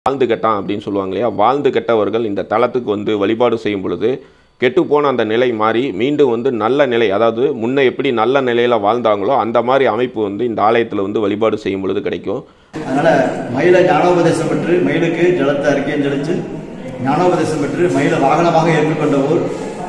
வாழ்ந்து கெட்டான் அப்படின்னு சொல்லுவாங்க இல்லையா வாழ்ந்து கெட்டவர்கள் இந்த தலத்துக்கு வந்து வழிபாடு செய்யும் பொழுது கெட்டுப்போன அந்த நிலை மாறி மீண்டும் வந்து நல்ல நிலை அதாவது முன்ன எப்படி நல்ல நிலையில் வாழ்ந்தாங்களோ அந்த மாதிரி அமைப்பு வந்து இந்த ஆலயத்தில் வந்து வழிபாடு செய்யும் பொழுது கிடைக்கும் அதனால மயில ஞானோபதேசம் பெற்று மயிலுக்கு ஜலத்தை அறிக்கையும் ஜலிச்சு ஞானோபதேசம் பெற்று மயிலை வாகனமாக ஏற்றுக்கொண்ட ஊர்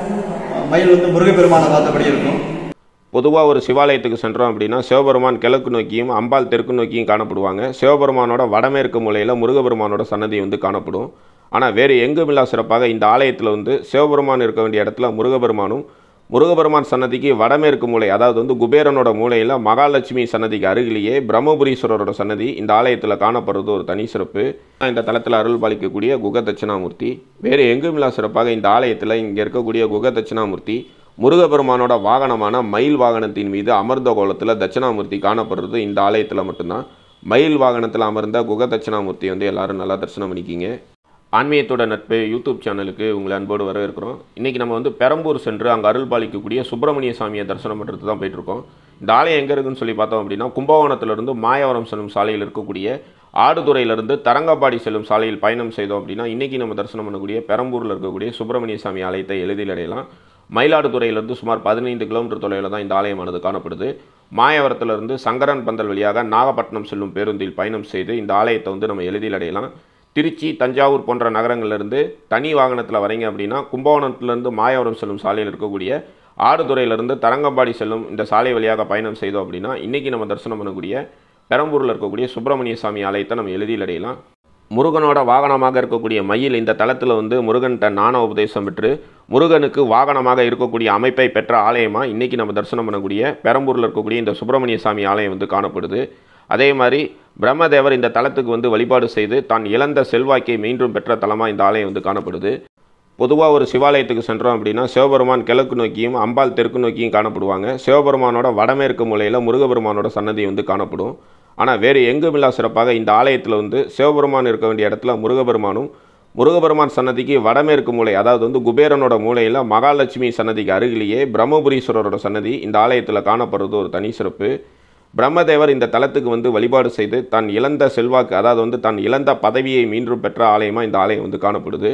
மயில் வந்து முருகப்பெருமானை பார்த்தபடி இருக்கும் பொதுவாக ஒரு சிவாலயத்துக்கு சென்றோம் அப்படின்னா சிவபெருமான் கிழக்கு நோக்கியும் அம்பாள் தெற்கு நோக்கியும் காணப்படுவாங்க சிவபெருமானோட வடமேற்கு மூலையில் முருகபெருமானோட சன்னதி வந்து காணப்படும் ஆனால் வேறு எங்குமில்லா சிறப்பாக இந்த ஆலயத்தில் வந்து சிவபெருமான் இருக்க வேண்டிய இடத்துல முருகபெருமானும் முருகபெருமான் சன்னதிக்கு வடமேற்கு மூலை அதாவது வந்து குபேரனோட மூலையில் மகாலட்சுமி சன்னதிக்கு அருகிலேயே பிரம்மபுரீஸ்வரரோட சன்னதி இந்த ஆலயத்தில் காணப்படுறது ஒரு தனி சிறப்பு இந்த தலத்தில் அருள் பாலிக்கக்கூடிய குக தட்சிணாமூர்த்தி வேறு எங்குமில்லா சிறப்பாக இந்த ஆலயத்தில் இங்கே இருக்கக்கூடிய குக தட்சிணாமூர்த்தி முருகபெருமானோட வாகனமான மயில் வாகனத்தின் மீது அமர்ந்த கோலத்தில் தட்சிணாமூர்த்தி காணப்படுறது இந்த ஆலயத்தில் மட்டும்தான் மயில் வாகனத்தில் அமர்ந்த குக தட்சிணாமூர்த்தி வந்து எல்லாரும் நல்லா தரிசனம் பண்ணிக்கிங்க ஆன்மீகத்தோட நட்பு யூடியூப் சேனலுக்கு உங்களை அன்போடு வரவேற்கிறோம் இன்றைக்கி நம்ம வந்து பெரம்பூர் சென்று அங்கே அருள் பாலிக்கக்கூடிய சுப்பிரமணிய சாமியை தரிசனம் பண்ணுறது தான் போயிட்டுருக்கோம் இந்த ஆலயம் எங்கே இருக்குன்னு சொல்லி பார்த்தோம் அப்படின்னா கும்பகோணத்திலிருந்து மாயவரம் செல்லும் சாலையில் இருக்கக்கூடிய ஆடுதுறையிலிருந்து தரங்கம்பாடி செல்லும் சாலையில் பயணம் செய்தோம் அப்படின்னா இன்றைக்கி நம்ம தரிசனம் பண்ணக்கூடிய பெரம்பூரில் இருக்கக்கூடிய சுப்பிரமணிய சாமி ஆலயத்தை எளிதில் அடையலாம் மயிலாடுதுறையிலிருந்து சுமார் பதினைந்து கிலோமீட்டர் தொலைவில் தான் இந்த ஆலயமானது காணப்படுது மாயவரத்திலிருந்து சங்கரன் பந்தல் வழியாக நாகப்பட்டினம் செல்லும் பேருந்தில் பயணம் செய்து இந்த ஆலயத்தை வந்து நம்ம எளிதில் அடையலாம் திருச்சி தஞ்சாவூர் போன்ற நகரங்கள்லேருந்து தனி வாகனத்தில் வரீங்க அப்படின்னா கும்பகோணத்துலேருந்து மாயவரம் செல்லும் சாலையில் இருக்கக்கூடிய ஆடுதுறையிலிருந்து தரங்கம்பாடி செல்லும் இந்த சாலை வழியாக பயணம் செய்தோம் அப்படின்னா இன்றைக்கி நம்ம தரிசனம் பண்ணக்கூடிய பெரம்பூரில் இருக்கக்கூடிய சுப்பிரமணிய சாமி ஆலயத்தை நம்ம எளிதில் அடையலாம் முருகனோட வாகனமாக இருக்கக்கூடிய மயில் இந்த தலத்தில் வந்து முருகன்கிட்ட ஞான உபதேசம் பெற்று முருகனுக்கு வாகனமாக இருக்கக்கூடிய அமைப்பை பெற்ற ஆலயமாக இன்றைக்கி நம்ம தரிசனம் பண்ணக்கூடிய பெரம்பூரில் இருக்கக்கூடிய இந்த சுப்பிரமணிய சாமி ஆலயம் வந்து காணப்படுது அதே மாதிரி பிரம்மதேவர் இந்த தலத்துக்கு வந்து வழிபாடு செய்து தான் இழந்த செல்வாக்கை மீண்டும் பெற்ற தலமாக இந்த ஆலயம் வந்து காணப்படுது பொதுவாக ஒரு சிவாலயத்துக்கு சென்றோம் அப்படின்னா சிவபெருமான் கிழக்கு நோக்கியும் அம்பாள் தெற்கு நோக்கியும் காணப்படுவாங்க சிவபெருமானோட வடமேற்கு மூலையில் முருகபெருமானோட சன்னதி வந்து காணப்படும் ஆனால் வேறு எங்குமில்லா சிறப்பாக இந்த ஆலயத்தில் வந்து சிவபெருமான் இருக்க வேண்டிய இடத்துல முருகபெருமானும் முருகபெருமான் சன்னதிக்கு வடமேற்கு மூலை அதாவது வந்து குபேரனோட மூலையில் மகாலட்சுமி சன்னதிக்கு அருகிலேயே பிரம்மபுரீஸ்வரரோட சன்னதி இந்த ஆலயத்தில் காணப்படுறது ஒரு தனி சிறப்பு பிரம்மதேவர் இந்த தலத்துக்கு வந்து வழிபாடு செய்து தான் இழந்த செல்வாக்கு அதாவது வந்து தான் இழந்த பதவியை மீண்டும் பெற்ற ஆலயமாக இந்த ஆலயம் வந்து காணப்படுது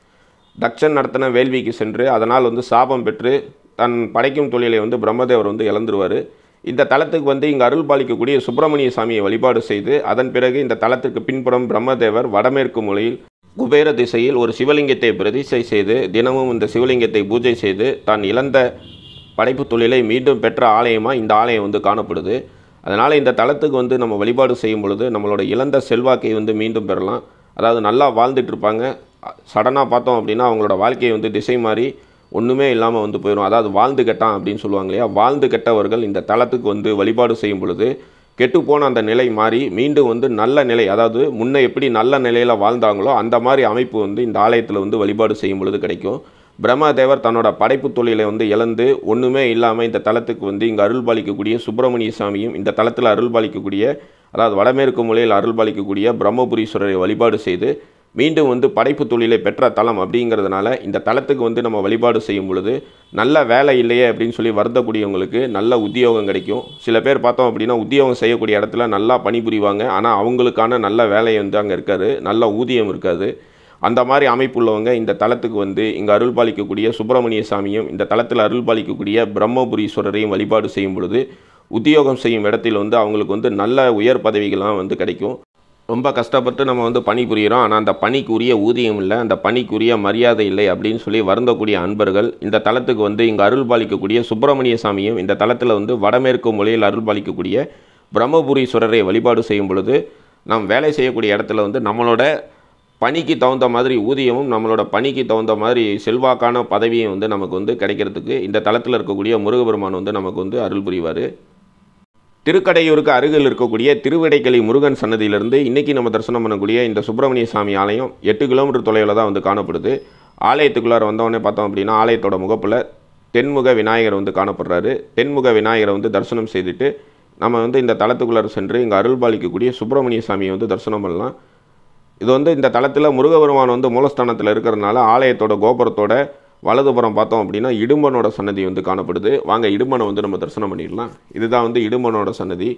தக்ஷன் நடத்தின வேள்விக்கு சென்று அதனால் வந்து சாபம் பெற்று தன் படைக்கும் தொழிலை வந்து பிரம்மதேவர் வந்து இழந்துருவார் இந்த தலத்துக்கு வந்து இங்கே அருள் பாலிக்கக்கூடிய சுப்பிரமணிய சாமியை வழிபாடு செய்து அதன் பிறகு இந்த தலத்திற்கு பின்புறம் பிரம்மதேவர் வடமேற்கு மூலையில் குபேர திசையில் ஒரு சிவலிங்கத்தை பிரதிஷ்டை செய்து தினமும் இந்த சிவலிங்கத்தை பூஜை செய்து தான் இழந்த படைப்பு தொழிலை மீண்டும் பெற்ற ஆலயமாக இந்த ஆலயம் வந்து காணப்படுது அதனால் இந்த தலத்துக்கு வந்து நம்ம வழிபாடு செய்யும் பொழுது நம்மளோட இழந்த செல்வாக்கை வந்து மீண்டும் பெறலாம் அதாவது நல்லா வாழ்ந்துட்டு இருப்பாங்க சடனாக பார்த்தோம் அப்படின்னா அவங்களோட வாழ்க்கையை வந்து திசை மாறி ஒன்றுமே இல்லாமல் வந்து போயிடும் அதாவது வாழ்ந்து கெட்டான் அப்படின்னு சொல்லுவாங்க இல்லையா வாழ்ந்து கெட்டவர்கள் இந்த தலத்துக்கு வந்து வழிபாடு செய்யும் பொழுது கெட்டுப்போன அந்த நிலை மாறி மீண்டும் வந்து நல்ல நிலை அதாவது முன்ன எப்படி நல்ல நிலையில் வாழ்ந்தாங்களோ அந்த மாதிரி அமைப்பு வந்து இந்த ஆலயத்தில் வந்து வழிபாடு செய்யும் பொழுது கிடைக்கும் பிரம்மதேவர் தன்னோட படைப்பு தொழிலை வந்து இழந்து ஒன்றுமே இல்லாமல் இந்த தலத்துக்கு வந்து இங்கே அருள் பாலிக்கக்கூடிய சுப்பிரமணிய சாமியும் இந்த தலத்தில் அருள் பாலிக்கக்கூடிய அதாவது வடமேற்கு மூலையில் அருள் பாலிக்கக்கூடிய பிரம்மபுரீஸ்வரரை வழிபாடு செய்து மீண்டும் வந்து படைப்பு தொழிலை பெற்ற தலம் அப்படிங்கிறதுனால இந்த தலத்துக்கு வந்து நம்ம வழிபாடு செய்யும் பொழுது நல்ல வேலை இல்லையே அப்படின்னு சொல்லி வருந்தக்கூடியவங்களுக்கு நல்ல உத்தியோகம் கிடைக்கும் சில பேர் பார்த்தோம் அப்படின்னா உத்தியோகம் செய்யக்கூடிய இடத்துல நல்லா பணிபுரிவாங்க ஆனால் அவங்களுக்கான நல்ல வேலை வந்து அங்கே இருக்காது நல்ல ஊதியம் இருக்காது அந்த மாதிரி அமைப்புள்ளவங்க இந்த தலத்துக்கு வந்து இங்கே அருள் பாலிக்கக்கூடிய சுப்பிரமணிய சாமியும் இந்த தலத்தில் அருள் பாலிக்கக்கூடிய பிரம்மபுரீஸ்வரரையும் வழிபாடு செய்யும் பொழுது உத்தியோகம் செய்யும் இடத்தில் வந்து அவங்களுக்கு வந்து நல்ல உயர் பதவிகள்லாம் வந்து கிடைக்கும் ரொம்ப கஷ்டப்பட்டு நம்ம வந்து பணி புரிகிறோம் ஆனால் அந்த பணிக்குரிய ஊதியம் இல்லை அந்த பணிக்குரிய மரியாதை இல்லை அப்படின்னு சொல்லி வருந்தக்கூடிய அன்பர்கள் இந்த தலத்துக்கு வந்து இங்கே அருள் பாலிக்கக்கூடிய சுப்பிரமணிய சாமியும் இந்த தலத்தில் வந்து வடமேற்கு மொழியில் அருள் பாலிக்கக்கூடிய பிரம்மபுரீஸ்வரரை வழிபாடு செய்யும் பொழுது நாம் வேலை செய்யக்கூடிய இடத்துல வந்து நம்மளோட பணிக்கு தகுந்த மாதிரி ஊதியமும் நம்மளோட பணிக்கு தகுந்த மாதிரி செல்வாக்கான பதவியும் வந்து நமக்கு வந்து கிடைக்கிறதுக்கு இந்த தலத்தில் இருக்கக்கூடிய முருகபெருமான் வந்து நமக்கு வந்து அருள் புரிவார் திருக்கடையூருக்கு அருகில் இருக்கக்கூடிய திருவிடைக்கலி முருகன் சன்னதியிலிருந்து இன்றைக்கி நம்ம தரிசனம் பண்ணக்கூடிய இந்த சுப்பிரமணிய சாமி ஆலயம் எட்டு கிலோமீட்டர் தொலைவில் தான் வந்து காணப்படுது ஆலயத்துக்குள்ளார வந்தவொடனே பார்த்தோம் அப்படின்னா ஆலயத்தோட முகப்பில் தென்முக விநாயகர் வந்து காணப்படுறாரு தென்முக விநாயகரை வந்து தரிசனம் செய்துட்டு நம்ம வந்து இந்த தலத்துக்குள்ளார சென்று இங்கே அருள் பாலிக்கக்கூடிய சுப்பிரமணிய சாமியை வந்து தரிசனம் பண்ணலாம் இது வந்து இந்த தலத்தில் முருகபெருமான் வந்து மூலஸ்தானத்தில் இருக்கிறதுனால ஆலயத்தோட கோபுரத்தோட வலதுபுறம் பார்த்தோம் அப்படின்னா இடும்பனோட சன்னதி வந்து காணப்படுது வாங்க இடும்பனை வந்து நம்ம தரிசனம் பண்ணிடலாம் இதுதான் வந்து இடும்பனோட சன்னதி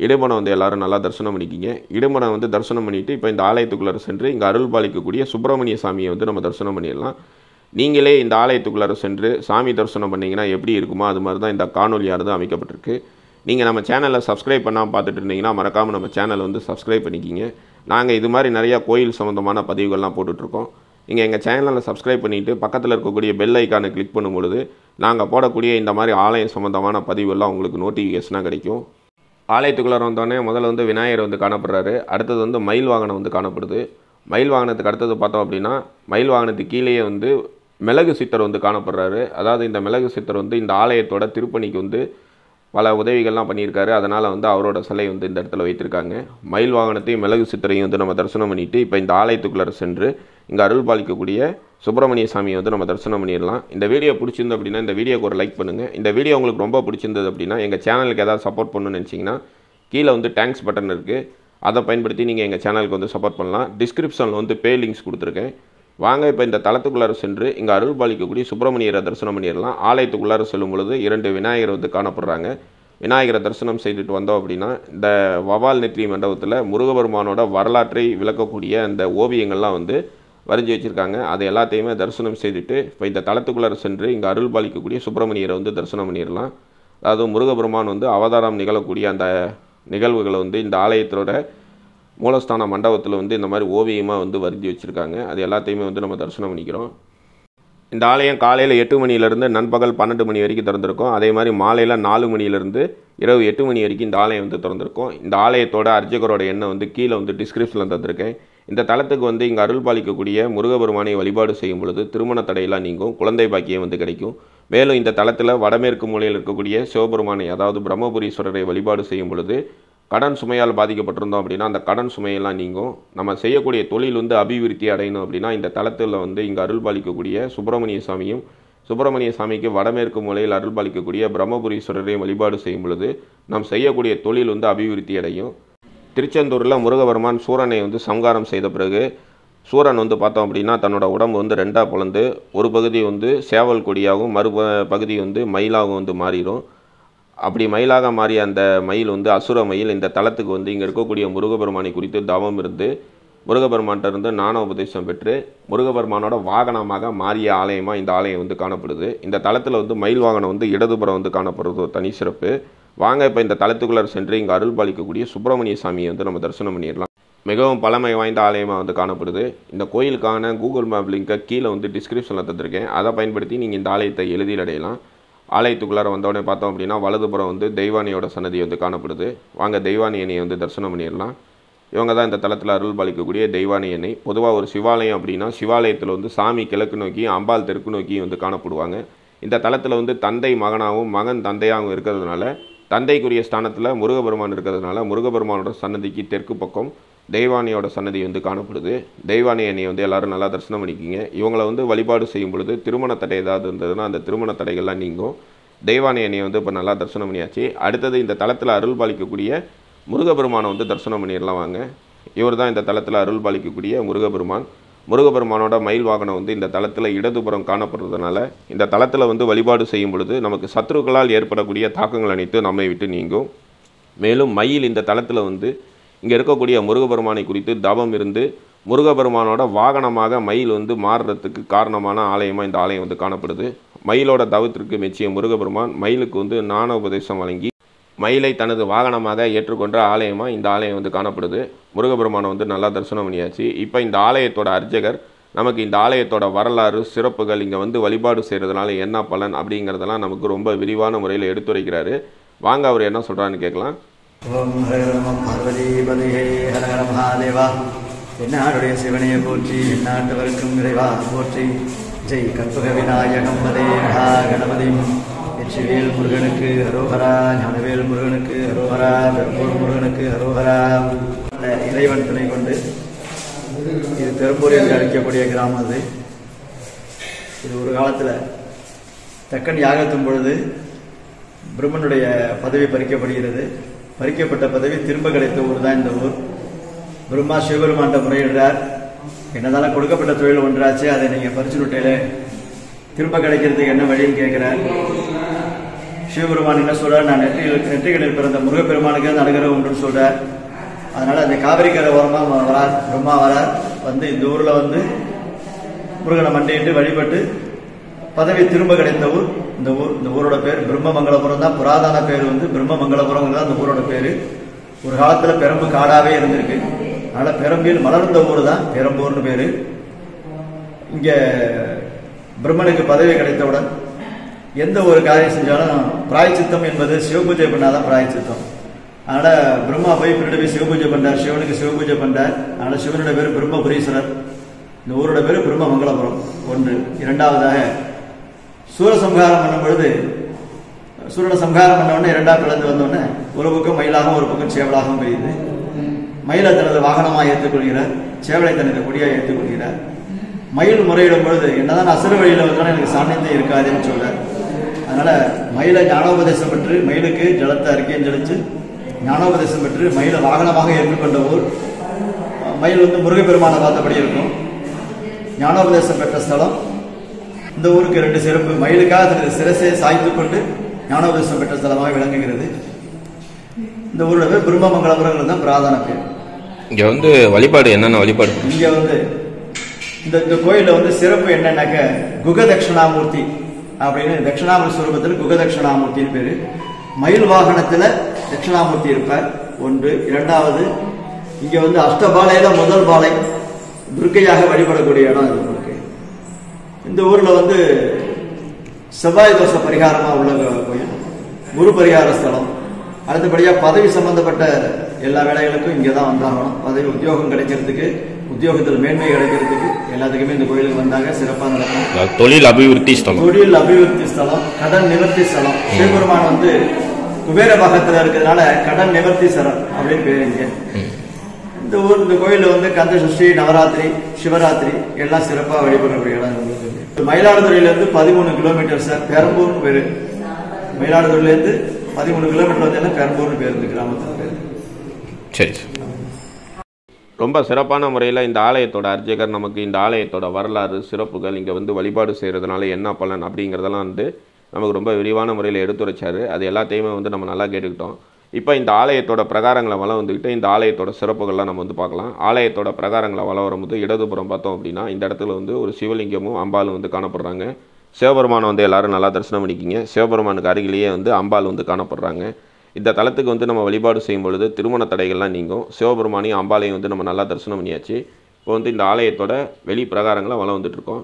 இடுமனை வந்து எல்லாரும் நல்லா தரிசனம் பண்ணிக்கிங்க இடுமனை வந்து தரிசனம் பண்ணிவிட்டு இப்போ இந்த ஆலயத்துக்குள்ளார சென்று இங்கே அருள் பாலிக்கக்கூடிய சுப்பிரமணிய சாமியை வந்து நம்ம தரிசனம் பண்ணிடலாம் நீங்களே இந்த ஆலயத்துக்குள்ளார சென்று சாமி தரிசனம் பண்ணிங்கன்னா எப்படி இருக்குமோ அது மாதிரி தான் இந்த காணொலியானது அமைக்கப்பட்டிருக்கு நீங்கள் நம்ம சேனலை சப்ஸ்கிரைப் பண்ணாமல் பார்த்துட்டு இருந்தீங்கன்னா மறக்காமல் நம்ம சேனலை வந்து சப்ஸ்கிரைப் பண்ணிக்கிங்க நாங்கள் இது மாதிரி நிறையா கோயில் சம்மந்தமான பதிவுகள்லாம் போட்டுட்ருக்கோம் நீங்கள் எங்கள் சேனலை சப்ஸ்கிரைப் பண்ணிவிட்டு பக்கத்தில் இருக்கக்கூடிய பெல் ஐக்கானை கிளிக் பண்ணும் பொழுது நாங்கள் போடக்கூடிய இந்த மாதிரி ஆலயம் சம்மந்தமான பதிவுகள்லாம் உங்களுக்கு நோட்டிஃபிகேஷனாக கிடைக்கும் ஆலயத்துக்குள்ளார வந்தோடனே முதல்ல வந்து விநாயகர் வந்து காணப்படுறாரு அடுத்தது வந்து மயில் வாகனம் வந்து காணப்படுது மயில் வாகனத்துக்கு அடுத்தது பார்த்தோம் அப்படின்னா மயில் வாகனத்துக்கு கீழேயே வந்து மிளகு சித்தர் வந்து காணப்படுறாரு அதாவது இந்த மிளகு சித்தர் வந்து இந்த ஆலயத்தோட திருப்பணிக்கு வந்து பல உதவிகள்லாம் பண்ணியிருக்காரு அதனால் வந்து அவரோட சிலை வந்து இந்த இடத்துல வைத்திருக்காங்க மயில் வாகனத்தையும் மிளகு சித்தரையும் வந்து நம்ம தரிசனம் பண்ணிட்டு இப்போ இந்த ஆலயத்துக்குள்ளார சென்று இங்கே அருள் பாலிக்கக்கூடிய சுப்பிரமணிய சாமியை வந்து நம்ம தரிசனம் பண்ணிடலாம் இந்த வீடியோ பிடிச்சிருந்து அப்படின்னா இந்த வீடியோக்கு ஒரு லைக் பண்ணுங்கள் இந்த வீடியோ உங்களுக்கு ரொம்ப பிடிச்சிருந்தது அப்படின்னா எங்கள் சேனலுக்கு ஏதாவது சப்போர்ட் பண்ணணும்னு நினச்சிங்கன்னா கீழே வந்து தேங்க்ஸ் பட்டன் இருக்குது அதை பயன்படுத்தி நீங்கள் எங்கள் சேனலுக்கு வந்து சப்போர்ட் பண்ணலாம் டிஸ்கிரிப்ஷனில் வந்து பே லிங்க்ஸ் கொடுத்துருக்கேன் வாங்க இப்போ இந்த தளத்துக்குள்ளார சென்று இங்கே அருள் பாலிக்கக்கூடிய சுப்பிரமணியரை தரிசனம் பண்ணிடலாம் ஆலயத்துக்குள்ளார செல்லும் பொழுது இரண்டு விநாயகர் வந்து காணப்படுறாங்க விநாயகரை தரிசனம் செய்துட்டு வந்தோம் அப்படின்னா இந்த வவால் நெற்றி மண்டபத்தில் முருகபெருமானோட வரலாற்றை விளக்கக்கூடிய அந்த ஓவியங்கள்லாம் வந்து வரைஞ்சி வச்சுருக்காங்க அதை எல்லாத்தையுமே தரிசனம் செய்துட்டு இப்போ இந்த தளத்துக்குள்ளார சென்று இங்கே அருள் பாலிக்கக்கூடிய சுப்பிரமணியரை வந்து தரிசனம் பண்ணிடலாம் அதாவது முருகபெருமான் வந்து அவதாரம் நிகழக்கூடிய அந்த நிகழ்வுகளை வந்து இந்த ஆலயத்தோட மூலஸ்தான மண்டபத்தில் வந்து இந்த மாதிரி ஓவியமாக வந்து வரைஞ்சி வச்சுருக்காங்க அது எல்லாத்தையுமே வந்து நம்ம தரிசனம் பண்ணிக்கிறோம் இந்த ஆலயம் காலையில் எட்டு மணிலேருந்து நண்பகல் பன்னெண்டு மணி வரைக்கும் திறந்திருக்கும் அதே மாதிரி மாலையில் நாலு மணிலேருந்து இரவு எட்டு மணி வரைக்கும் இந்த ஆலயம் வந்து திறந்திருக்கும் இந்த ஆலயத்தோட அர்ச்சகரோட எண்ணெய் வந்து கீழே வந்து டிஸ்கிரிப்ஷனில் தந்திருக்கேன் இந்த தலத்துக்கு வந்து இங்கே அருள் பாலிக்கக்கூடிய முருகபெருமானை வழிபாடு செய்யும் பொழுது திருமண தடையெல்லாம் நீங்கும் குழந்தை பாக்கியம் வந்து கிடைக்கும் மேலும் இந்த தலத்தில் வடமேற்கு மூலையில் இருக்கக்கூடிய சிவபெருமானை அதாவது பிரம்மபுரீஸ்வரரை வழிபாடு செய்யும் பொழுது கடன் சுமையால் பாதிக்கப்பட்டிருந்தோம் அப்படின்னா அந்த கடன் சுமையெல்லாம் நீங்கும் நம்ம செய்யக்கூடிய தொழில் வந்து அபிவிருத்தி அடையணும் அப்படின்னா இந்த தளத்தில் வந்து இங்கே அருள் பாலிக்கக்கூடிய சுப்பிரமணிய சாமியும் சுப்பிரமணிய சாமிக்கு வடமேற்கு மூலையில் அருள் பாலிக்கக்கூடிய பிரம்மபுரீஸ்வரரையும் வழிபாடு செய்யும் பொழுது நாம் செய்யக்கூடிய தொழில் வந்து அபிவிருத்தி அடையும் திருச்செந்தூரில் முருகவர்மான் சூரனை வந்து சம்காரம் செய்த பிறகு சூரன் வந்து பார்த்தோம் அப்படின்னா தன்னோட உடம்பு வந்து ரெண்டாக பிளந்து ஒரு பகுதி வந்து சேவல் கொடியாகவும் மறு ப- பகுதி வந்து மயிலாகவும் வந்து மாறிடும் அப்படி மயிலாக மாறிய அந்த மயில் வந்து அசுர மயில் இந்த தலத்துக்கு வந்து இங்கே இருக்கக்கூடிய முருகபெருமானை குறித்து தவம் இருந்து முருகபெருமான்கிட்ட இருந்து ஞான உபதேசம் பெற்று முருகபெருமானோட வாகனமாக மாறிய ஆலயமாக இந்த ஆலயம் வந்து காணப்படுது இந்த தலத்தில் வந்து மயில் வாகனம் வந்து இடதுபுறம் வந்து காணப்படுறது ஒரு தனி சிறப்பு வாங்க இப்போ இந்த தலத்துக்குள்ளார சென்று இங்கே அருள் பாலிக்கக்கூடிய சுப்பிரமணிய சாமியை வந்து நம்ம தரிசனம் பண்ணிடலாம் மிகவும் பழமை வாய்ந்த ஆலயமாக வந்து காணப்படுது இந்த கோயிலுக்கான கூகுள் மேப் லிங்கை கீழே வந்து டிஸ்கிரிப்ஷனில் தந்திருக்கேன் அதை பயன்படுத்தி நீங்கள் இந்த ஆலயத்தை எளிதில் அடையலாம் ஆலயத்துக்குள்ளார வந்தோடனே பார்த்தோம் அப்படின்னா வலதுபுறம் வந்து தெய்வானியோட சன்னதி வந்து காணப்படுது வாங்க தெய்வானி அணையை வந்து தரிசனம் பண்ணிடலாம் இவங்க தான் இந்த தலத்தில் அருள் பாலிக்கக்கூடிய தெய்வானி எண்ணெய் பொதுவாக ஒரு சிவாலயம் அப்படின்னா சிவாலயத்தில் வந்து சாமி கிழக்கு நோக்கி அம்பாள் தெற்கு நோக்கி வந்து காணப்படுவாங்க இந்த தலத்தில் வந்து தந்தை மகனாகவும் மகன் தந்தையாகவும் இருக்கிறதுனால தந்தைக்குரிய ஸ்தானத்தில் முருகபெருமான் இருக்கிறதுனால முருகபெருமானோட சன்னதிக்கு தெற்கு பக்கம் தெய்வானியோட சன்னதி வந்து காணப்படுது தெய்வானி எண்ணெயை வந்து எல்லாரும் நல்லா தரிசனம் பண்ணிக்கிங்க இவங்களை வந்து வழிபாடு செய்யும் பொழுது திருமண தடை ஏதாவது இருந்ததுன்னா அந்த திருமண தடைகள்லாம் நீங்கும் தெய்வானி எண்ணெயை வந்து இப்போ நல்லா தரிசனம் பண்ணியாச்சு அடுத்தது இந்த தலத்தில் அருள் பாலிக்கக்கூடிய முருகபெருமானை வந்து தரிசனம் பண்ணிடலாம் வாங்க இவர் தான் இந்த தலத்தில் அருள் பாலிக்கக்கூடிய முருகபெருமான் முருகபெருமானோட மயில் வாகனம் வந்து இந்த தலத்தில் இடதுபுறம் காணப்படுறதுனால இந்த தலத்தில் வந்து வழிபாடு செய்யும் பொழுது நமக்கு சத்துருக்களால் ஏற்படக்கூடிய தாக்கங்கள் அனைத்தும் நம்மை விட்டு நீங்கும் மேலும் மயில் இந்த தலத்தில் வந்து இங்கே இருக்கக்கூடிய முருகபெருமானை குறித்து தவம் இருந்து முருகபெருமானோட வாகனமாக மயில் வந்து மாறுறதுக்கு காரணமான ஆலயமாக இந்த ஆலயம் வந்து காணப்படுது மயிலோட தவத்திற்கு மெச்சிய முருகபெருமான் மயிலுக்கு வந்து ஞான உபதேசம் வழங்கி மயிலை தனது வாகனமாக ஏற்றுக்கொண்ட ஆலயமாக இந்த ஆலயம் வந்து காணப்படுது முருகபெருமானை வந்து நல்லா தரிசனம் பண்ணியாச்சு இப்போ இந்த ஆலயத்தோட அர்ச்சகர் நமக்கு இந்த ஆலயத்தோட வரலாறு சிறப்புகள் இங்கே வந்து வழிபாடு செய்கிறதுனால என்ன பலன் அப்படிங்கிறதெல்லாம் நமக்கு ரொம்ப விரிவான முறையில் எடுத்துரைக்கிறாரு வாங்க அவர் என்ன சொல்கிறான்னு கேட்கலாம் ஓம் ஹர நம பார்வதி பதையே ஹர ஹர மகாதேவா என்னாருடைய சிவனையை போற்றி எந்நாட்டவருக்கும் இறைவா போற்றி ஜெய் கற்பக விநாயகம் பதே மகா கணபதி வெற்றிவேல் முருகனுக்கு ஹரோஹரா ஞானவேல் முருகனுக்கு ஹரோஹரா பெரும்பூர் முருகனுக்கு ஹரோஹரா அந்த இறைவன் துணை கொண்டு இது பெரும்பூர் என்று அழைக்கக்கூடிய கிராமம் அது இது ஒரு காலத்தில் தக்கன் யாகத்தின் பொழுது பிரம்மனுடைய பதவி பறிக்கப்படுகிறது பறிக்கப்பட்ட பதவி திரும்ப கிடைத்த ஊர் தான் இந்த ஊர் பிரம்மா சிவபெருமான்ட்ட முறையிடுறார் என்னதான கொடுக்கப்பட்ட தொழில் ஒன்றாச்சு அதை நீங்க பறிச்சு விட்டீங்களே திரும்ப கிடைக்கிறதுக்கு என்ன வழின்னு கேட்கிறார் சிவபெருமான் என்ன சொல்றார் நான் நெற்றியில் நெற்றிகளில் பிறந்த முருகப்பெருமானுக்கு அந்த அனுகிரகம் உண்டுன்னு சொல்றார் அதனால அந்த காவிரிக்கரை ஓரமா வ- வரார் பிரம்மா வரார் வந்து இந்த ஊர்ல வந்து முருகனை மண்டியிட்டு வழிபட்டு பதவி திரும்ப கிடைத்த ஊர் இந்த ஊர் இந்த ஊரோட பேர் பிரம்மமங்கலபுரம் தான் புராதன பேர் வந்து பிரம்மமங்கலபுரம் தான் இந்த ஊரோட பேரு ஒரு காலத்துல பெரம்பு காடாவே இருந்திருக்கு அதனால பெரம்பில் மலர்ந்த ஊர் தான் பெரம்பூர்னு பேரு இங்க பிரம்மனுக்கு பதவி கிடைத்தவுடன் எந்த ஒரு காரியம் செஞ்சாலும் பிராயச்சித்தம் என்பது சிவபூஜை பண்ணாதான் பிராயச்சித்தம் அதனால பிரம்மா போய் பின்னாடி போய் சிவபூஜை பண்ணார் சிவனுக்கு சிவபூஜை பண்ணார் அதனால சிவனோட பேர் பிரம்மபுரீஸ்வரர் இந்த ஊரோட பேர் பிரம்ம மங்களபுரம் ஒன்று இரண்டாவதாக சூரசம்ஹாரம் பண்ணும் பொழுது சூரனை சம்ஹாரம் பண்ண உடனே இரண்டாம் பிளந்து வந்தோடனே ஒரு பக்கம் மயிலாகவும் ஒரு பக்கம் சேவலாகவும் பெய்யுது மயிலை தனது வாகனமாக ஏற்றுக்கொள்கிறார் சேவலை தனது கொடியாக ஏற்றுக்கொள்கிறார் மயில் முறையிடும் பொழுது என்னதான் அசுர வழியில் வந்தாலும் எனக்கு சாநித்தியம் இருக்காதுன்னு சொல்றார் அதனால மயிலை ஞானோபதேசம் பெற்று மயிலுக்கு ஜலத்தை அறிக்கையும் ஜலிச்சு ஞானோபதேசம் பெற்று மயிலை வாகனமாக ஏற்றுக்கொண்ட ஊர் மயில் வந்து முருகப்பெருமானை பார்த்தபடி இருக்கும் ஞானோபதேசம் பெற்ற ஸ்தலம் இந்த ஊருக்கு ரெண்டு சிறப்பு மயிலுக்காக தனது சிரசை சாய்த்து கொண்டு ஞானோபதேசம் பெற்ற ஸ்தலமாக விளங்குகிறது இந்த ஊரோட பேர் பிரம்மமங்கலபுரங்கிறது தான் பிராதான பேர் இங்கே வந்து வழிபாடு என்னென்ன வழிபாடு இங்க வந்து இந்த இந்த கோயில்ல வந்து சிறப்பு என்னன்னாக்க குக தட்சிணாமூர்த்தி அப்படின்னு தட்சிணாமூர்த்தி சுரூபத்தில் குக தட்சிணாமூர்த்தின்னு பேரு மயில் வாகனத்துல தட்சிணாமூர்த்தி இருப்பார் ஒன்று இரண்டாவது இங்க வந்து அஷ்டபாலையில முதல் பாலை துர்க்கையாக வழிபடக்கூடிய இடம் இது உங்களுக்கு இந்த ஊர்ல வந்து செவ்வாய் தோஷ பரிகாரமா உள்ள கோயில் குரு பரிகார ஸ்தலம் அடுத்தபடியா பதவி சம்பந்தப்பட்ட எல்லா வேலைகளுக்கும் இங்கே தான் வந்தாகணும் பதவி உத்தியோகம் கிடைக்கிறதுக்கு உத்தியோகத்தில் மேன்மை கிடைக்கிறதுக்கு எல்லாத்துக்குமே இந்த கோயிலுக்கு வந்தாங்க சிறப்பாக நடக்கும் தொழில் அபிவிருத்தி ஸ்தலம் தொழில் அபிவிருத்தி ஸ்தலம் கடன் நிவர்த்தி ஸ்தலம் சிவபெருமான் வந்து குபேர பாகத்துல இருக்கிறதுனால கடன் நிவர்த்தி ஸ்தலம் அப்படின்னு பேரு இங்க இந்த ஊர் இந்த கோயில்ல வந்து கந்த சஷ்டி நவராத்திரி சிவராத்திரி எல்லாம் சிறப்பா வழிபடக்கூடிய இடம் உங்களுக்கு இருக்கு. மயிலாடுதுறையில இருந்து பதிமூணு கிலோமீட்டர் சார் பெரம்பூர்னு பேரு மயிலாடுதுறையில இருந்து பதிமூணு கிலோமீட்டர் வந்தீங்கன்னா பெரம்பூர்னு பேரு இந்த கிராமத்துக்கு பேரு சரி ரொம்ப சிறப்பான முறையில் இந்த ஆலயத்தோட அர்ச்சகர் நமக்கு இந்த ஆலயத்தோட வரலாறு சிறப்புகள் இங்கே வந்து வழிபாடு செய்கிறதுனால என்ன பலன் அப்படிங்கிறதெல்லாம் வந்து நமக்கு ரொம்ப விரிவான முறையில் எடுத்துரைச்சாரு அது எல்லாத்தையுமே வந்து நம்ம நல்லா கேட்டுக்கிட்டோம் இப்போ இந்த ஆலயத்தோட பிரகாரங்களை வளம் வந்துக்கிட்டு இந்த ஆலயத்தோட சிறப்புகள்லாம் நம்ம வந்து பார்க்கலாம் ஆலயத்தோட பிரகாரங்களை வளம் வரும்போது இடதுபுறம் பார்த்தோம் அப்படின்னா இந்த இடத்துல வந்து ஒரு சிவலிங்கமும் அம்பாலும் வந்து காணப்படுறாங்க சிவபெருமானை வந்து எல்லாரும் நல்லா தரிசனம் பண்ணிக்கிங்க சிவபெருமானுக்கு அருகிலேயே வந்து அம்பாள் வந்து காணப்படுறாங்க இந்த தலத்துக்கு வந்து நம்ம வழிபாடு செய்யும் பொழுது திருமண தடைகள்லாம் நீங்கும் சிவபெருமானையும் அம்பாலையும் வந்து நம்ம நல்லா தரிசனம் பண்ணியாச்சு இப்போ வந்து இந்த ஆலயத்தோட வெளி பிரகாரங்களை வளம் வந்துட்டு இருக்கோம்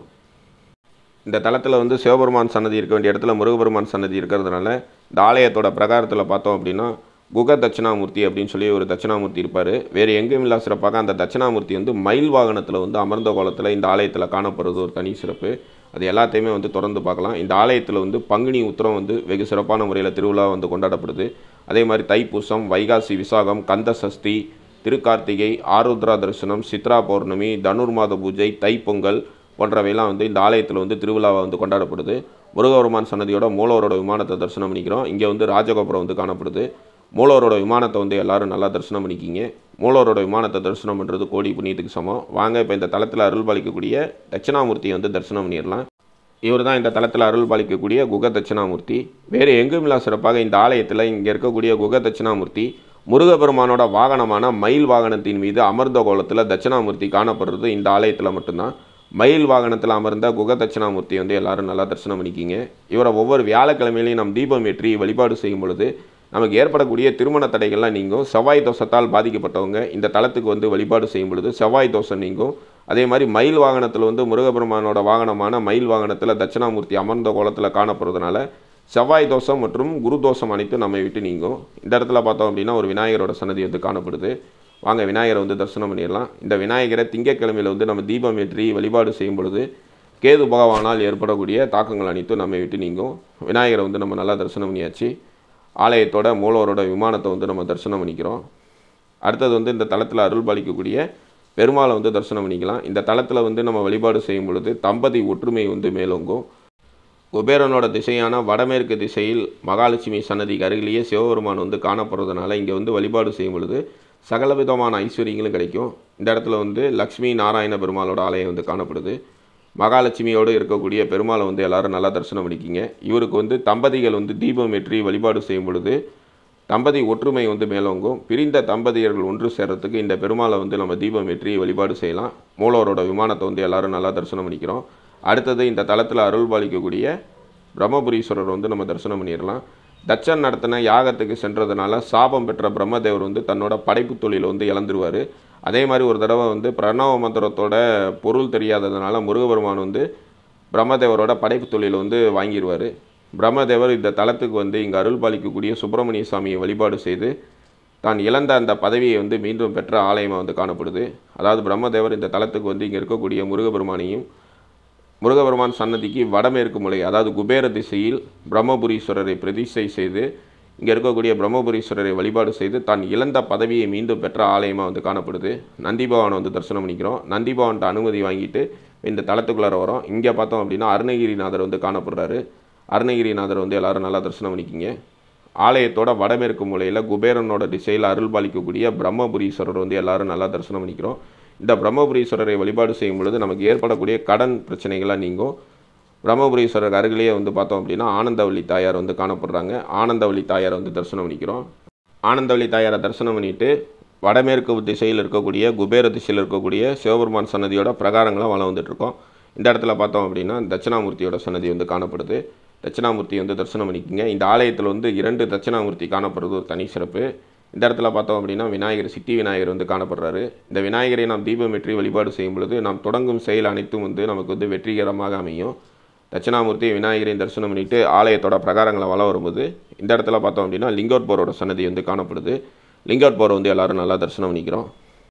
இந்த தலத்தில் வந்து சிவபெருமான் சன்னதி இருக்க வேண்டிய இடத்துல முருகபெருமான் சன்னதி இருக்கிறதுனால இந்த ஆலயத்தோட பிரகாரத்தில் பார்த்தோம் அப்படின்னா குக தட்சிணாமூர்த்தி அப்படின்னு சொல்லி ஒரு தட்சிணாமூர்த்தி இருப்பார் வேறு எங்கேயும் இல்லா சிறப்பாக அந்த தட்சிணாமூர்த்தி வந்து மயில் வாகனத்தில் வந்து அமர்ந்த கோலத்தில் இந்த ஆலயத்தில் காணப்படுறது ஒரு தனி சிறப்பு அது எல்லாத்தையுமே வந்து தொடர்ந்து பார்க்கலாம் இந்த ஆலயத்தில் வந்து பங்குனி உத்திரம் வந்து வெகு சிறப்பான முறையில் திருவிழா வந்து கொண்டாடப்படுது அதே மாதிரி தைப்பூசம் வைகாசி விசாகம் கந்த சஷ்டி திருக்கார்த்திகை ஆருத்ரா தரிசனம் சித்ரா பௌர்ணமி தனுர்மாத பூஜை தைப்பொங்கல் போன்றவையெல்லாம் வந்து இந்த ஆலயத்தில் வந்து திருவிழாவை வந்து கொண்டாடப்படுது முருகவருமான் சன்னதியோட மூலவரோட விமானத்தை தரிசனம் பண்ணிக்கிறோம் இங்கே வந்து ராஜகோபுரம் வந்து காணப்படுது மூலவரோட விமானத்தை வந்து எல்லாரும் நல்லா தரிசனம் பண்ணிக்கிங்க மூலவரோட விமானத்தை தரிசனம் பண்ணுறது கோடி புண்ணியத்துக்கு சமம் வாங்க இப்போ இந்த தலத்தில் அருள் பாலிக்கக்கூடிய தட்சிணாமூர்த்தியை வந்து தரிசனம் பண்ணிடலாம் இவர் தான் இந்த தலத்தில் அருள் பாலிக்கக்கூடிய குக தட்சிணாமூர்த்தி வேறு எங்கும் இல்லா சிறப்பாக இந்த ஆலயத்தில் இங்கே இருக்கக்கூடிய குக தட்சிணாமூர்த்தி முருகப்பெருமானோட வாகனமான மயில் வாகனத்தின் மீது அமர்ந்த கோலத்தில் தட்சிணாமூர்த்தி காணப்படுறது இந்த ஆலயத்தில் மட்டும்தான் மயில் வாகனத்தில் அமர்ந்த குக தட்சிணாமூர்த்தி வந்து எல்லாரும் நல்லா தரிசனம் பண்ணிக்கிங்க இவரை ஒவ்வொரு வியாழக்கிழமையிலையும் நம் தீபம் ஏற்றி வழிபாடு செய்யும் பொழுது நமக்கு ஏற்படக்கூடிய திருமண தடைகள்லாம் நீங்கும் செவ்வாய் தோஷத்தால் பாதிக்கப்பட்டவங்க இந்த தலத்துக்கு வந்து வழிபாடு செய்யும் பொழுது செவ்வாய் தோஷம் நீங்கும் அதே மாதிரி மயில் வாகனத்தில் வந்து முருகபெருமானோட வாகனமான மயில் வாகனத்தில் தட்சிணாமூர்த்தி அமர்ந்த கோலத்தில் காணப்படுறதுனால செவ்வாய் தோஷம் மற்றும் குரு தோஷம் அனைத்தும் நம்மை விட்டு நீங்கும் இந்த இடத்துல பார்த்தோம் அப்படின்னா ஒரு விநாயகரோட சன்னதி வந்து காணப்படுது வாங்க விநாயகரை வந்து தரிசனம் பண்ணிடலாம் இந்த விநாயகரை திங்கட்கிழமையில் வந்து நம்ம தீபம் ஏற்றி வழிபாடு செய்யும் பொழுது கேது பகவானால் ஏற்படக்கூடிய தாக்கங்கள் அனைத்தும் நம்மை விட்டு நீங்கும் விநாயகரை வந்து நம்ம நல்லா தரிசனம் பண்ணியாச்சு ஆலயத்தோட மூலவரோட விமானத்தை வந்து நம்ம தரிசனம் பண்ணிக்கிறோம் அடுத்தது வந்து இந்த தளத்தில் அருள் பாலிக்கக்கூடிய பெருமாளை வந்து தரிசனம் பண்ணிக்கலாம் இந்த தளத்தில் வந்து நம்ம வழிபாடு செய்யும் பொழுது தம்பதி ஒற்றுமை வந்து மேலோங்கும் குபேரனோட திசையான வடமேற்கு திசையில் மகாலட்சுமி சன்னதிக்கு அருகிலேயே சிவபெருமான் வந்து காணப்படுறதுனால இங்கே வந்து வழிபாடு செய்யும் பொழுது சகலவிதமான ஐஸ்வர்யங்களும் கிடைக்கும் இந்த இடத்துல வந்து லக்ஷ்மி நாராயண பெருமாளோட ஆலயம் வந்து காணப்படுது மகாலட்சுமியோடு இருக்கக்கூடிய பெருமாளை வந்து எல்லாரும் நல்லா தரிசனம் பண்ணிக்கிங்க இவருக்கு வந்து தம்பதிகள் வந்து தீபம் ஏற்றி வழிபாடு செய்யும் பொழுது தம்பதி ஒற்றுமை வந்து மேலோங்கும் பிரிந்த தம்பதியர்கள் ஒன்று சேர்றதுக்கு இந்த பெருமாளை வந்து நம்ம தீபம் ஏற்றி வழிபாடு செய்யலாம் மூலவரோட விமானத்தை வந்து எல்லாரும் நல்லா தரிசனம் பண்ணிக்கிறோம் அடுத்தது இந்த தலத்தில் அருள் பாலிக்கக்கூடிய பிரம்மபுரீஸ்வரர் வந்து நம்ம தரிசனம் பண்ணிடலாம் தட்சன் நடத்தின யாகத்துக்கு சென்றதுனால சாபம் பெற்ற பிரம்மதேவர் வந்து தன்னோட படைப்பு தொழிலை வந்து இழந்துருவார் அதே மாதிரி ஒரு தடவை வந்து பிரணவ மந்திரத்தோட பொருள் தெரியாததுனால முருகபெருமான் வந்து பிரம்மதேவரோட படைப்பு தொழிலை வந்து வாங்கிடுவார் பிரம்மதேவர் இந்த தலத்துக்கு வந்து இங்கே அருள் பாலிக்கக்கூடிய சுப்பிரமணிய சாமியை வழிபாடு செய்து தான் இழந்த அந்த பதவியை வந்து மீண்டும் பெற்ற ஆலயமாக வந்து காணப்படுது அதாவது பிரம்மதேவர் இந்த தலத்துக்கு வந்து இங்கே இருக்கக்கூடிய முருகபெருமானையும் முருகபெருமான் சன்னதிக்கு வடமேற்கு மூலை அதாவது குபேர திசையில் பிரம்மபுரீஸ்வரரை பிரதிஷ்டை செய்து இங்கே இருக்கக்கூடிய பிரம்மபுரீஸ்வரரை வழிபாடு செய்து தான் இழந்த பதவியை மீண்டும் பெற்ற ஆலயமாக வந்து காணப்படுது நந்திபவனை வந்து தரிசனம் பண்ணிக்கிறோம் நந்திபவன்ட்ட அனுமதி வாங்கிட்டு இந்த தலத்துக்குள்ளார வரோம் இங்கே பார்த்தோம் அப்படின்னா அருணகிரிநாதர் வந்து காணப்படுறாரு அருணகிரிநாதர் வந்து எல்லாரும் நல்லா தரிசனம் பண்ணிக்கிங்க ஆலயத்தோட வடமேற்கு மூலையில் குபேரனோட திசையில் அருள் பாலிக்கக்கூடிய பிரம்மபுரீஸ்வரர் வந்து எல்லாரும் நல்லா தரிசனம் பண்ணிக்கிறோம் இந்த பிரம்மபுரீஸ்வரரை வழிபாடு செய்யும் பொழுது நமக்கு ஏற்படக்கூடிய கடன் பிரச்சனைகள்லாம் நீங்கும் பிரம்மபுரீஸ்வரர் அருகிலேயே வந்து பார்த்தோம் அப்படின்னா ஆனந்தவள்ளி தாயார் வந்து காணப்படுறாங்க ஆனந்தவள்ளி தாயாரை வந்து தரிசனம் பண்ணிக்கிறோம் ஆனந்தவள்ளி தாயாரை தரிசனம் பண்ணிட்டு வடமேற்கு திசையில் இருக்கக்கூடிய குபேர திசையில் இருக்கக்கூடிய சிவபெருமான் சன்னதியோட பிரகாரங்களாக வளம் வந்துட்டுருக்கோம் இந்த இடத்துல பார்த்தோம் அப்படின்னா தட்சிணாமூர்த்தியோட சன்னதி வந்து காணப்படுது தட்சிணாமூர்த்தி வந்து தரிசனம் பண்ணிக்கோங்க இந்த ஆலயத்தில் வந்து இரண்டு தட்சிணாமூர்த்தி காணப்படுறது ஒரு தனி சிறப்பு இந்த இடத்துல பார்த்தோம் அப்படின்னா விநாயகர் சித்தி விநாயகர் வந்து காணப்படுறாரு இந்த விநாயகரை நாம் தீபம் வெற்றி வழிபாடு செய்யும் பொழுது நாம் தொடங்கும் செயல் அனைத்தும் வந்து நமக்கு வந்து வெற்றிகரமாக அமையும் தட்சிணாமூர்த்தி விநாயகரையும் தரிசனம் பண்ணிட்டு ஆலயத்தோட பிரகாரங்களை வளம் வரும்போது இந்த இடத்துல பார்த்தோம் அப்படின்னா லிங்கோத்போரோட சன்னதி வந்து காணப்படுது லிங்கோத்போரை வந்து எல்லாரும் நல்லா தரிசனம் பண்ணிக்கிறோம்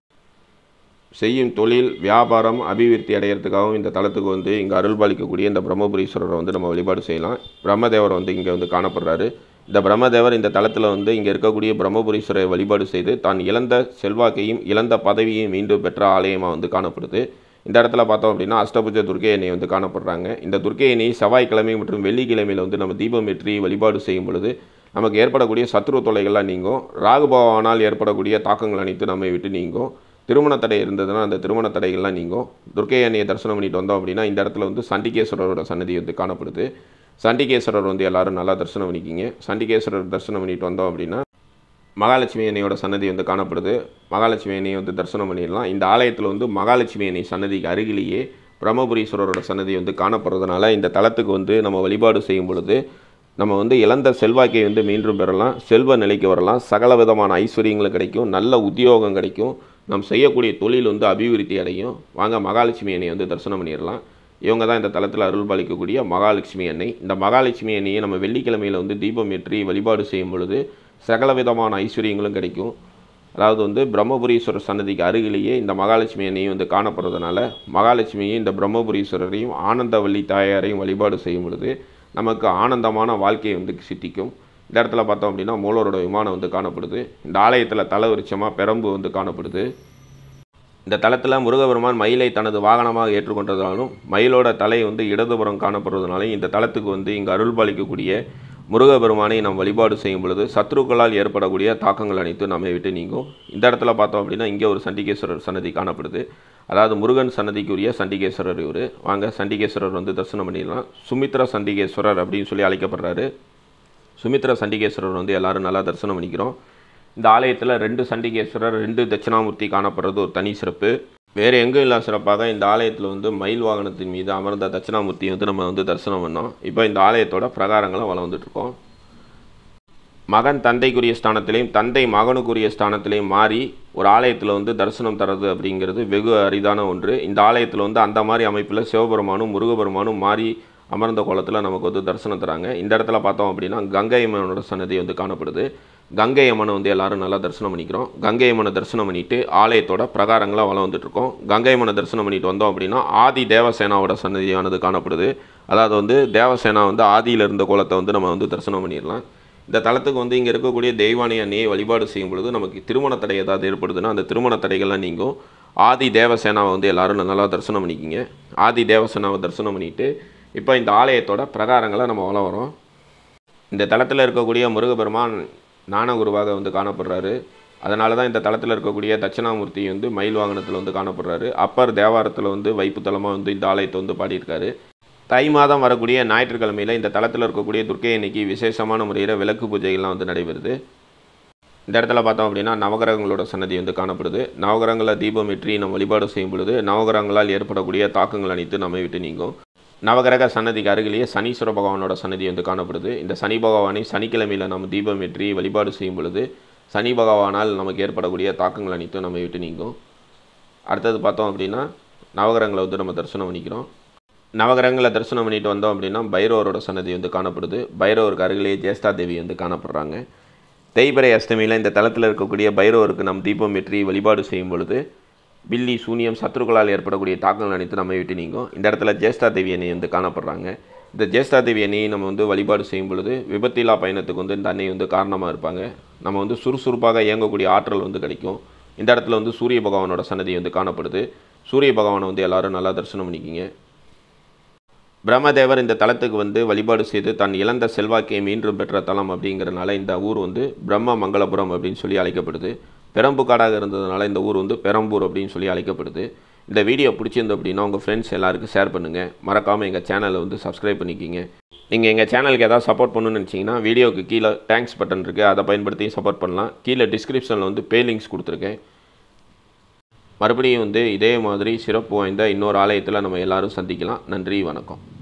செய்யும் தொழில் வியாபாரம் அபிவிருத்தி அடையிறதுக்காகவும் இந்த தலத்துக்கு வந்து இங்கே அருள் பாலிக்கக்கூடிய இந்த பிரம்மபுரீஸ்வரரை வந்து நம்ம வழிபாடு செய்யலாம் பிரம்மதேவர் வந்து இங்கே வந்து காணப்படுறாரு இந்த பிரம்மதேவர் இந்த தலத்தில் வந்து இங்கே இருக்கக்கூடிய பிரம்மபுரீஸ்வரரை வழிபாடு செய்து தான் இழந்த செல்வாக்கையும் இழந்த பதவியையும் மீண்டும் பெற்ற ஆலயமாக வந்து காணப்படுது இந்த இடத்துல பார்த்தோம் அப்படின்னா அஷ்டபுஜ துர்க்கை எண்ணெய் வந்து காணப்படுறாங்க இந்த துர்க்கை எண்ணெய் செவ்வாய்க்கிழமை மற்றும் வெள்ளிக்கிழமையில் வந்து நம்ம தீபம் ஏற்றி வழிபாடு செய்யும் பொழுது நமக்கு ஏற்படக்கூடிய சத்ரு தொல்லைகள்லாம் நீங்கும் ராகு பகவானால் ஏற்படக்கூடிய தாக்கங்கள் அனைத்து நம்மை விட்டு நீங்கும் திருமண தடை இருந்ததுன்னா அந்த திருமண தடைகள்லாம் நீங்கும் துர்க்கை அன்னையை தரிசனம் பண்ணிட்டு வந்தோம் அப்படின்னா இந்த இடத்துல வந்து சண்டிகேஸ்வரரோட சன்னதி வந்து காணப்படுது சண்டிகேஸ்வரர் வந்து எல்லாரும் நல்லா தரிசனம் பண்ணிக்கிங்க சண்டிகேஸ்வரர் தரிசனம் பண்ணிட்டு வந்தோம் அப்படின்னா மகாலட்சுமி அன்னையோட சன்னதி வந்து காணப்படுது மகாலட்சுமி அன்னையை வந்து தரிசனம் பண்ணிடலாம் இந்த ஆலயத்தில் வந்து மகாலட்சுமி அன்னை சன்னதிக்கு அருகிலேயே பிரம்மபுரீஸ்வரரோட சன்னதி வந்து காணப்படுறதுனால இந்த தலத்துக்கு வந்து நம்ம வழிபாடு செய்யும் பொழுது நம்ம வந்து இழந்த செல்வாக்கை வந்து மீண்டும் பெறலாம் செல்வ நிலைக்கு வரலாம் சகல விதமான ஐஸ்வர்யங்களும் கிடைக்கும் நல்ல உத்தியோகம் கிடைக்கும் நாம் செய்யக்கூடிய தொழில் வந்து அபிவிருத்தி அடையும் வாங்க மகாலட்சுமி அன்னையை வந்து தரிசனம் பண்ணிடலாம் இவங்க தான் இந்த தலத்தில் அருள் பாலிக்கக்கூடிய மகாலட்சுமி அன்னை இந்த மகாலட்சுமி அன்னையை நம்ம வெள்ளிக்கிழமையில் வந்து தீபம் ஏற்றி வழிபாடு செய்யும் பொழுது சகல விதமான ஐஸ்வர்யங்களும் கிடைக்கும் அதாவது வந்து பிரம்மபுரீஸ்வரர் சன்னதிக்கு அருகிலேயே இந்த மகாலட்சுமி அன்னையும் வந்து காணப்படுறதுனால மகாலட்சுமியை இந்த பிரம்மபுரீஸ்வரரையும் ஆனந்தவள்ளி தாயாரையும் வழிபாடு செய்யும் பொழுது நமக்கு ஆனந்தமான வாழ்க்கையை வந்து சித்திக்கும் இந்த இடத்துல பார்த்தோம் அப்படின்னா மூலவரோட விமானம் வந்து காணப்படுது இந்த ஆலயத்தில் தல விருட்சமாக பெரம்பு வந்து காணப்படுது இந்த தலத்தில் முருகபெருமான் மயிலை தனது வாகனமாக ஏற்றுக்கொண்டதாலும் மயிலோட தலை வந்து இடதுபுறம் காணப்படுறதுனாலும் இந்த தலத்துக்கு வந்து இங்கு அருள் பாலிக்கக்கூடிய முருகபெருமானை நாம் வழிபாடு செய்யும் பொழுது சத்ருக்களால் ஏற்படக்கூடிய தாக்கங்கள் அனைத்தும் நம்மை விட்டு நீங்கும் இந்த இடத்துல பார்த்தோம் அப்படின்னா இங்கே ஒரு சண்டிகேஸ்வரர் சன்னதி காணப்படுது அதாவது முருகன் சன்னதிக்குரிய சண்டிகேஸ்வரர் இவர் வாங்க சண்டிகேஸ்வரர் வந்து தரிசனம் பண்ணிடலாம் சுமித்ரா சண்டிகேஸ்வரர் அப்படின்னு சொல்லி அழைக்கப்படுறாரு சுமித்ரா சண்டிகேஸ்வரர் வந்து எல்லாரும் நல்லா தரிசனம் பண்ணிக்கிறோம் இந்த ஆலயத்தில் ரெண்டு சண்டிகேஸ்வரர் ரெண்டு தட்சிணாமூர்த்தி காணப்படுறது ஒரு தனி சிறப்பு வேறு எங்கும் இல்லாத சிறப்பாக இந்த ஆலயத்தில் வந்து மயில் வாகனத்தின் மீது அமர்ந்த தட்சிணாமூர்த்தி வந்து நம்ம வந்து தரிசனம் பண்ணோம் இப்போ இந்த ஆலயத்தோட பிரகாரங்களை வளம் வந்துட்டுருக்கோம் மகன் தந்தைக்குரிய ஸ்தானத்திலையும் தந்தை மகனுக்குரிய ஸ்தானத்திலையும் மாறி ஒரு ஆலயத்தில் வந்து தரிசனம் தர்றது அப்படிங்கிறது வெகு அரிதான ஒன்று இந்த ஆலயத்தில் வந்து அந்த மாதிரி அமைப்பில் சிவபெருமானும் முருகபெருமானும் மாறி அமர்ந்த கோலத்தில் நமக்கு வந்து தரிசனம் தராங்க இந்த இடத்துல பார்த்தோம் அப்படின்னா கங்கை அம்மனோட சன்னதி வந்து காணப்படுது கங்கை அம்மனை வந்து எல்லாரும் நல்லா தரிசனம் பண்ணிக்கிறோம் கங்கை அம்மனை தரிசனம் பண்ணிட்டு ஆலயத்தோட பிரகாரங்களாக வளம் வந்துட்டு இருக்கோம் கங்கை அம்மனை தரிசனம் பண்ணிட்டு வந்தோம் அப்படின்னா ஆதி தேவசேனாவோட சன்னதியானது காணப்படுது அதாவது வந்து தேவசேனா வந்து ஆதியில் இருந்த கோலத்தை வந்து நம்ம வந்து தரிசனம் பண்ணிடலாம் இந்த தலத்துக்கு வந்து இங்கே இருக்கக்கூடிய தெய்வானை அன்னையை வழிபாடு செய்யும் பொழுது நமக்கு திருமண தடை ஏதாவது ஏற்படுதுன்னா அந்த திருமண தடைகள்லாம் நீங்கும் ஆதி தேவசேனாவை வந்து எல்லாரும் நல்லா தரிசனம் பண்ணிக்கிங்க ஆதி தேவசேனாவை தரிசனம் பண்ணிட்டு இப்போ இந்த ஆலயத்தோட பிரகாரங்களை நம்ம வளம் வரோம் இந்த தலத்தில் இருக்கக்கூடிய முருகபெருமான் ஞானகுருவாக வந்து காணப்படுறாரு அதனால தான் இந்த தளத்தில் இருக்கக்கூடிய தட்சிணாமூர்த்தி வந்து மயில் வாகனத்தில் வந்து காணப்படுறாரு அப்பர் தேவாரத்தில் வந்து வைப்புத்தலமாக வந்து இந்த ஆலயத்தை வந்து பாடியிருக்காரு தை மாதம் வரக்கூடிய ஞாயிற்றுக்கிழமையில் இந்த தளத்தில் இருக்கக்கூடிய துர்க்கை அன்னைக்கு விசேஷமான முறையில் விளக்கு பூஜைகள்லாம் வந்து நடைபெறுது இந்த இடத்துல பார்த்தோம் அப்படின்னா நவகிரகங்களோட சன்னதி வந்து காணப்படுது நவகிரகங்களை தீபம் ஏற்றி நம்ம வழிபாடு செய்யும் பொழுது நவகிரகங்களால் ஏற்படக்கூடிய தாக்கங்கள் அனைத்து நம்மை விட்டு நீங்கும் நவகிரக சன்னதிக்கு அருகிலேயே சனீஸ்வர பகவானோட சன்னதி வந்து காணப்படுது இந்த சனி பகவானை சனிக்கிழமையில் நம்ம தீபம் ஏற்றி வழிபாடு செய்யும் பொழுது சனி பகவானால் நமக்கு ஏற்படக்கூடிய தாக்கங்கள் அனைத்தும் நம்மை விட்டு நீங்கும் அடுத்தது பார்த்தோம் அப்படின்னா நவகிரகங்களை வந்து நம்ம தரிசனம் பண்ணிக்கிறோம் நவகிரகங்களை தரிசனம் பண்ணிட்டு வந்தோம் அப்படின்னா பைரவரோட சன்னதி வந்து காணப்படுது பைரவருக்கு அருகிலேயே ஜேஷ்டா தேவி வந்து காணப்படுறாங்க தேய்பிரை அஷ்டமியில் இந்த தளத்தில் இருக்கக்கூடிய பைரவருக்கு நம் தீபம் ஏற்றி வழிபாடு செய்யும் பொழுது பில்லி சூனியம் சத்ருக்களால் ஏற்படக்கூடிய தாக்கங்கள் அனைத்து நம்மை விட்டு நீங்கும் இந்த இடத்துல ஜேஷ்டா தேவி அணை வந்து காணப்படுறாங்க இந்த ஜேஷ்டா தேவி அணையை நம்ம வந்து வழிபாடு செய்யும் பொழுது விபத்தில்லா பயணத்துக்கு வந்து இந்த அன்னை வந்து காரணமாக இருப்பாங்க நம்ம வந்து சுறுசுறுப்பாக இயங்கக்கூடிய ஆற்றல் வந்து கிடைக்கும் இந்த இடத்துல வந்து சூரிய பகவானோட சன்னதி வந்து காணப்படுது சூரிய பகவானை வந்து எல்லாரும் நல்லா தரிசனம் பண்ணிக்கிங்க பிரம்மதேவர் இந்த தலத்துக்கு வந்து வழிபாடு செய்து தன் இழந்த செல்வாக்கியை மீண்டும் பெற்ற தலம் அப்படிங்கிறனால இந்த ஊர் வந்து பிரம்ம மங்களபுரம் அப்படின்னு சொல்லி அழைக்கப்படுது பெரம்புக்காடாக இருந்ததுனால இந்த ஊர் வந்து பெரம்பூர் அப்படின்னு சொல்லி அழைக்கப்படுது இந்த வீடியோ பிடிச்சிருந்து அப்படின்னா உங்கள் ஃப்ரெண்ட்ஸ் எல்லாருக்கும் ஷேர் பண்ணுங்கள் மறக்காமல் எங்கள் சேனலை வந்து சப்ஸ்கிரைப் பண்ணிக்கிங்க நீங்கள் எங்கள் சேனலுக்கு ஏதாவது சப்போர்ட் பண்ணணும்னு நினச்சிங்கன்னா வீடியோக்கு கீழே தேங்க்ஸ் பட்டன் இருக்குது அதை பயன்படுத்தி சப்போர்ட் பண்ணலாம் கீழே டிஸ்கிரிப்ஷனில் வந்து பே லிங்க்ஸ் கொடுத்துருக்கேன் மறுபடியும் வந்து இதே மாதிரி சிறப்பு வாய்ந்த இன்னொரு ஆலயத்தில் நம்ம எல்லாரும் சந்திக்கலாம் நன்றி வணக்கம்